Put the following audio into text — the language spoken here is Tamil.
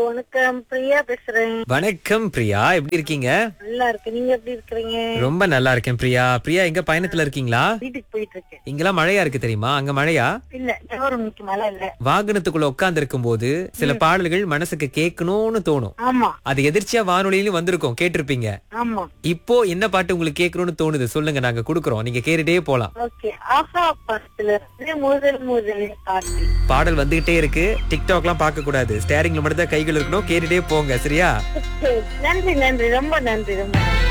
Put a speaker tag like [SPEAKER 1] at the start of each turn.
[SPEAKER 1] வணக்கம் பிரியா பேசுறேன்
[SPEAKER 2] வணக்கம் பிரியா எப்படி இருக்கீங்க
[SPEAKER 1] நல்லா இருக்கு நீங்க எப்படி இருக்கிறீங்க
[SPEAKER 2] ரொம்ப நல்லா இருக்கேன் பிரியா பிரியா எங்க பயணத்துல இருக்கீங்களா
[SPEAKER 1] வீட்டுக்கு போயிட்டு இருக்கேன்
[SPEAKER 2] இங்கெல்லாம் மழையா இருக்கு தெரியுமா அங்க மழையா
[SPEAKER 1] இல்ல ஜோரம் இன்னைக்கு மழை இல்ல
[SPEAKER 2] வாகனத்துக்குள்ள உட்கார்ந்து இருக்கும் போது சில பாடல்கள் மனசுக்கு கேட்கணும்னு தோணும்
[SPEAKER 1] ஆமா
[SPEAKER 2] அது எதிர்ச்சியா வானொலியிலும் வந்திருக்கும் கேட்டிருப்பீங்க
[SPEAKER 1] ஆமா
[SPEAKER 2] இப்போ என்ன பாட்டு உங்களுக்கு கேட்கணும்னு தோணுது சொல்லுங்க நாங்க குடுக்குறோம் நீங்க கேட்டுட்டே போலாம்
[SPEAKER 1] ஓகே ஆஹா படத்துல இருந்து முதல் முதல் காட்டி
[SPEAKER 2] பாடல் வந்துகிட்டே இருக்கு டிக்டாக்லாம் பார்க்க கூடாது ஸ்டேரிங்ல மட்டும் தான் கைகள் இருக்கணும் கேட்டுட்டே போங்க சரியா
[SPEAKER 1] நன்றி நன்றி ரொம்ப நன்றி ரொம்ப நன்றி